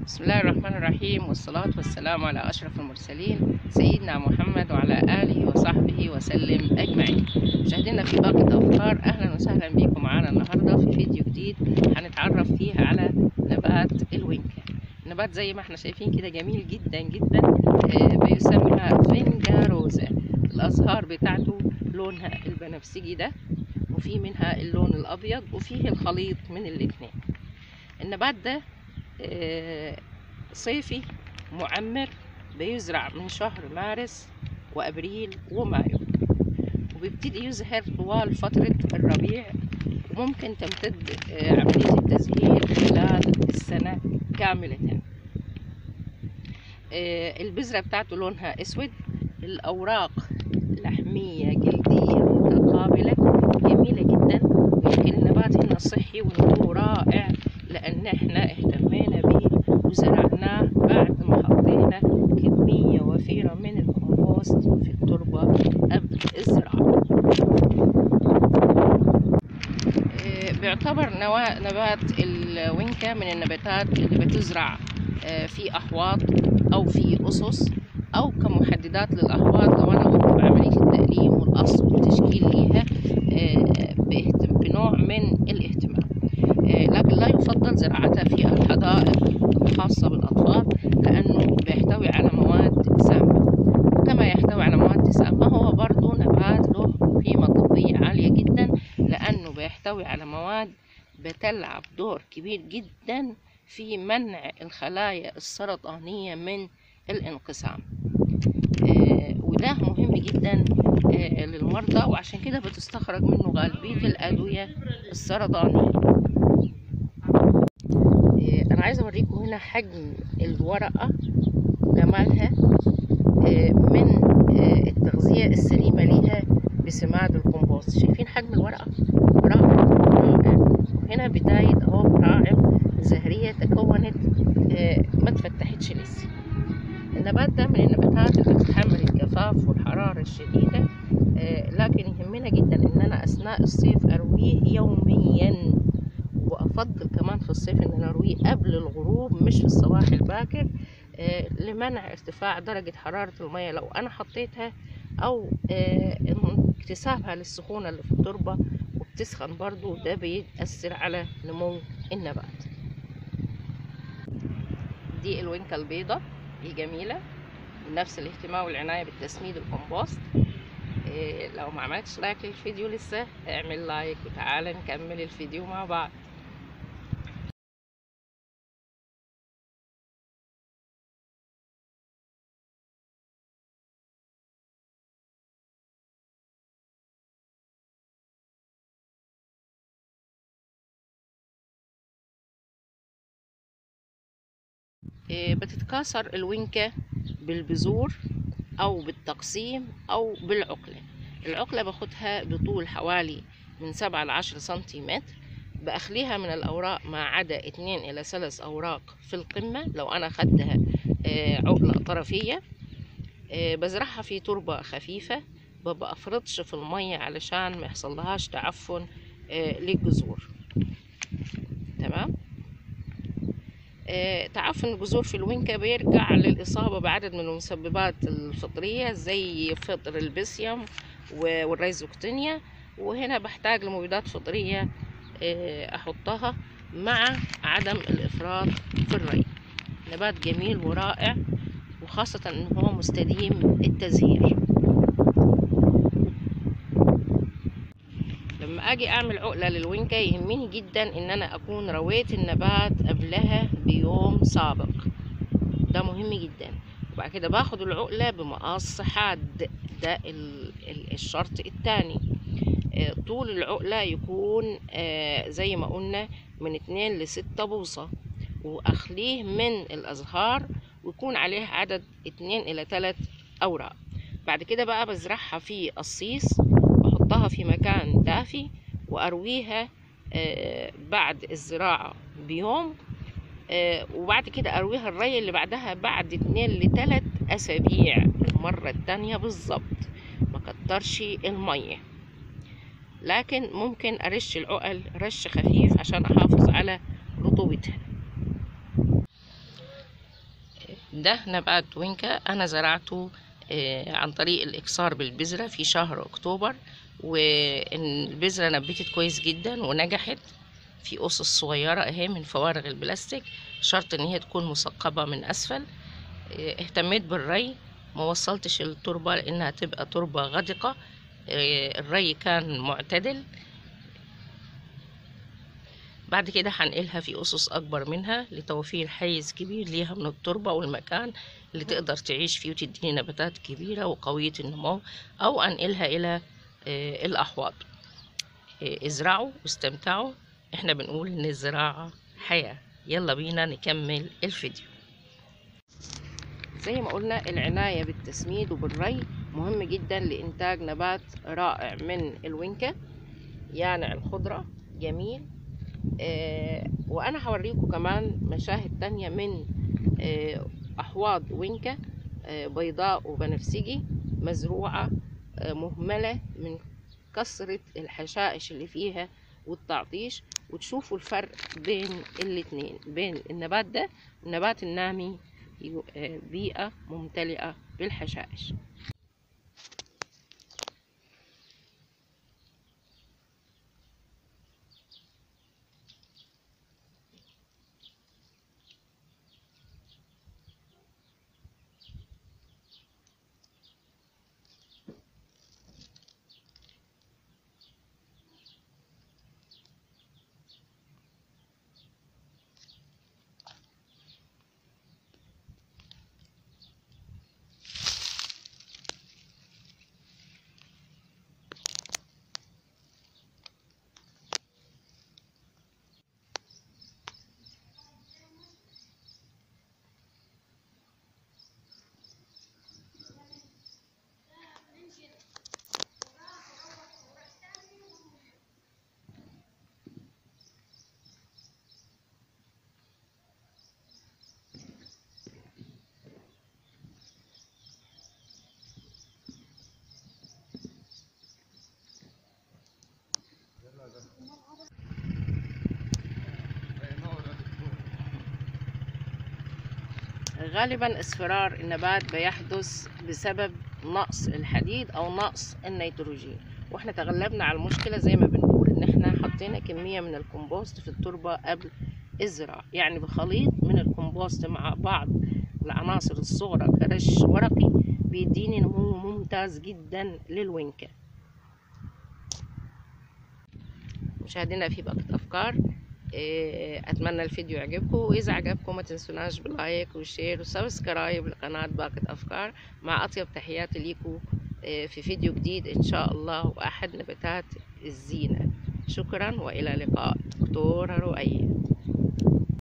بسم الله الرحمن الرحيم والصلاة والسلام على أشرف المرسلين سيدنا محمد وعلى آله وصحبه وسلم أجمعين مشاهدينا في باقي الأفكار أهلا وسهلا بكم معنا النهاردة في فيديو جديد هنتعرف فيه على نبات الوينكا نبات زي ما احنا شايفين كده جميل جدا جدا آه، بيسمى فينجا روزا الأزهار بتاعته لونها البنفسجي ده وفي منها اللون الأبيض وفيه الخليط من الاتنين النبات ده آه، صيفي معمر بيزرع من شهر مارس وأبريل ومايو وبيبتدي يزهر طوال فترة الربيع وممكن تمتد آه، عملية التزهير خلال السنة كاملة آه، البذرة بتاعته لونها أسود الأوراق لحمية جلدية متقابلة جميلة جدا ويمكن النبات هنا صحي ونمو رائع لأن احنا اهتمينا بيه وزرعناه بعد ما حطينا كمية وفيرة من الكمبوست في التربة قبل الزراعة آه، بيعتبر نوا- نبات الوينكا من النباتات اللي بتزرع آه، في أحواض أو في أسس أو كمحددات للأحواض لو أنا قمت بعملية التقليم والقص والتشكيل ليها آه، باهت- بنوع من الاهتمام آه، لكن لا يفضل زراعتها في الحدائق الخاصة بالأطفال لأنه بيحتوي على مواد سامة كما يحتوي على مواد سامة هو برضو نبات له قيمة طبية عالية جدا لأنه بيحتوي على مواد بتلعب دور كبير جدا في منع الخلايا السرطانية من الانقسام آه، وده مهم جدا آه، للمرضى وعشان كده بتستخرج منه غالبية الأدوية السرطانية آه، أنا عايزة أوريكم هنا حجم الورقة جمالها آه، من آه، التغذية السليمة ليها بسماد الكمبوست شايفين حجم الورقة رائع رائع هنا بداية أهو براعم زهرية تكونت آه، ما تفتحتش لسه النبات ده من النباتات اللي بتتحمل الجفاف والحرارة الشديدة آه، لكن يهمنا جدا ان انا اثناء الصيف ارويه يوميا وافضل كمان في الصيف ان انا ارويه قبل الغروب مش في الصباح الباكر آه، لمنع ارتفاع درجة حرارة المية لو انا حطيتها او آه، اكتسابها للسخونة اللي في التربة وبتسخن برضو ده بيأثر على نمو النبات دي الوينكا البيضة الجميلة نفس الاهتمام والعناية بالتسميد الكمبوست إيه لو ما عملتش لايك للفيديو لسه اعمل لايك وتعالى نكمل الفيديو مع بعض إيه بتتكاثر الوينكا بالبذور او بالتقسيم او بالعقلة العقلة باخدها بطول حوالي من سبعة لعشر سنتيمتر بأخليها من الأوراق ما عدا اتنين إلى ثلاث أوراق في القمة لو أنا خدتها آه، عقلة طرفية آه، بزرعها في تربة خفيفة ما بفرطش في المية علشان ما يحصلهاش تعفن آه، للجذور تمام آه، تعفن الجذور في الوينكا بيرجع للإصابة بعدد من المسببات الفطرية زي فطر البسيوم و- والريزوكتينيا وهنا بحتاج لمبيدات فطرية آه، أحطها مع عدم الإفراط في الري نبات جميل ورائع وخاصة إن هو مستديم التزهير لما اجي اعمل عقلة للوينكا يهمني جدا ان انا اكون رويت النبات قبلها بيوم سابق ده مهم جدا وبعد كده باخد العقلة بمقص حاد ده ال- ال- الشرط التاني آه، طول العقلة يكون آه، زي ما قلنا من اتنين لستة بوصة واخليه من الازهار ويكون عليه عدد اتنين الى تلات اوراق بعد كده بقى بزرعها في قصيص واحطها في مكان دافي وارويها آه، بعد الزراعة بيوم آه، وبعد كده ارويها الري اللي بعدها بعد اتنين لتلات اسابيع المرة التانية بالظبط ما كترش المية لكن ممكن ارش العقل رش خفيف عشان احافظ على رطوبتها ده نبات وينكا أنا زرعته آه، عن طريق الإكسار بالبذرة في شهر أكتوبر والبذرة نبتت كويس جدا ونجحت في أسس صغيرة أهي من فوارغ البلاستيك شرط إن هي تكون مثقبة من أسفل آه، اهتميت بالري ما وصلتش التربة لأنها تبقى تربة غدقة آه، الري كان معتدل بعد كده هنقلها في أسس أكبر منها لتوفير حيز كبير ليها من التربة والمكان اللي تقدر تعيش فيه وتديني نباتات كبيرة وقوية النمو أو أنقلها إلى آه، الأحواض آه، ازرعوا واستمتعوا احنا بنقول إن الزراعة حياة يلا بينا نكمل الفيديو زي ما قلنا العناية بالتسميد وبالري مهم جدا لإنتاج نبات رائع من الوينكا يانع الخضرة جميل آه وأنا هوريكم كمان مشاهد تانية من آه أحواض وينكا آه بيضاء وبنفسجي مزروعة آه مهملة من كثرة الحشائش اللي فيها والتعطيش وتشوفوا الفرق بين الاتنين بين النبات ده والنبات النامي في آه، بيئة ممتلئة بالحشائش غالبا اصفرار النبات بيحدث بسبب نقص الحديد او نقص النيتروجين واحنا تغلبنا على المشكلة زي ما بنقول ان احنا حطينا كمية من الكمبوست في التربة قبل الزراعة يعني بخليط من الكمبوست مع بعض العناصر الصغرى كرش ورقي بيديني نمو ممتاز جدا للوينكا مشاهدينا في باقة افكار إيه، اتمنى الفيديو يعجبكم واذا عجبكم ما تنسوناش باللايك والشير والسبسكرايب لقناة باقة افكار مع اطيب تحياتي ليكم إيه، في فيديو جديد ان شاء الله واحد نباتات الزينة شكرا والى لقاء دكتورة رؤية